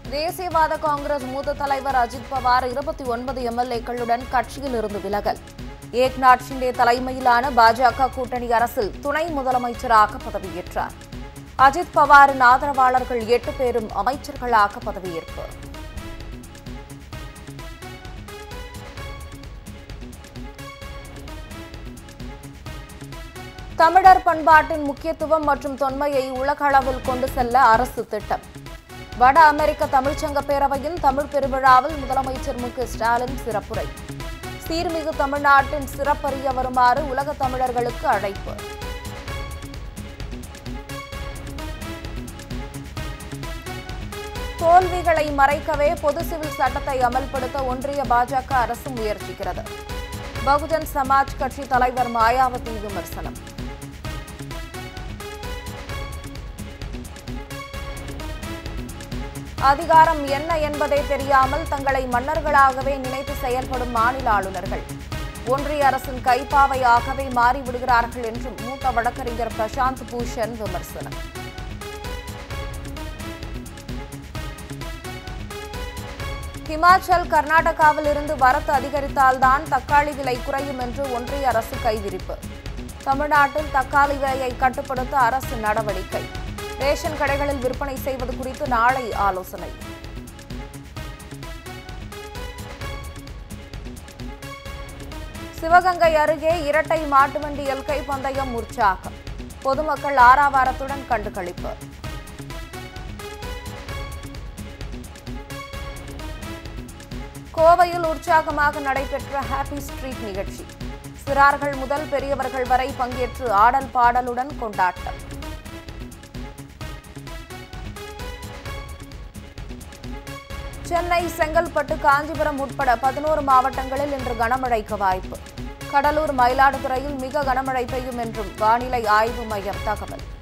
தேசியவாத காங்கிரஸ் மூத்த தலைவர் அஜித் பவார் இருபத்தி ஒன்பது எம்எல்ஏக்களுடன் கட்சியில் இருந்து விலகல் ஏக்நாத் ஷிண்டே தலைமையிலான பாஜக கூட்டணி அரசில் துணை முதலமைச்சராக பதவியேற்றார் அஜித் பவாரின் ஆதரவாளர்கள் எட்டு பேரும் அமைச்சர்களாக பதவியேற்பு தமிழர் பண்பாட்டின் முக்கியத்துவம் மற்றும் தொன்மையை உலக அளவில் கொண்டு செல்ல அரசு திட்டம் வட அமெரிக்க தமிழ்ச்சங்க பேரவையின் தமிழ் பெருவிழாவில் முதலமைச்சர் மு க ஸ்டாலின் சிறப்புரை சீர்மிகு தமிழ்நாட்டின் சிறப்பறிய வருமாறு உலக தமிழர்களுக்கு அழைப்பு தோல்விகளை மறைக்கவே பொது சிவில் சட்டத்தை அமல்படுத்த ஒன்றிய பாஜக அரசு முயற்சிக்கிறது பகுஜன் சமாஜ் கட்சி தலைவர் மாயாவதி விமர்சனம் அதிகாரம் என்ன என்பதே தெரியாமல் தங்களை மன்னர்களாகவே நினைத்து செயல்படும் மாநில ஆளுநர்கள் ஒன்றிய அரசின் கைப்பாவையாகவே மாறிவிடுகிறார்கள் என்றும் மூத்த வழக்கறிஞர் பிரசாந்த் பூஷன் விமர்சனம் ஹிமாச்சல் கர்நாடகாவில் இருந்து வரத்து அதிகரித்தால்தான் தக்காளி விலை குறையும் என்று ஒன்றிய அரசு கைவிரிப்பு தமிழ்நாட்டில் தக்காளி விலையை கட்டுப்படுத்த அரசு நடவடிக்கை ரேஷன் கடைகளில் விற்பனை செய்வது குறித்து நாளை ஆலோசனை சிவகங்கை அருகே இரட்டை மாட்டுவண்டி எல்கை பந்தயம் உற்சாகம் பொதுமக்கள் ஆறாவாரத்துடன் கண்டுகளிப்பு கோவையில் உற்சாகமாக நடைபெற்ற ஹாப்பி ஸ்ட்ரீட் நிகழ்ச்சி சிறார்கள் முதல் பெரியவர்கள் வரை பங்கேற்று ஆடல் பாடலுடன் கொண்டாட்டம் சென்னை செங்கல்பட்டு காஞ்சிபுரம் உட்பட பதினோரு மாவட்டங்களில் இன்று கனமழைக்கு வாய்ப்பு கடலூர் மயிலாடுதுறையில் மிக கனமழை பெய்யும் என்றும் வானிலை ஆய்வு மையம் தகவல்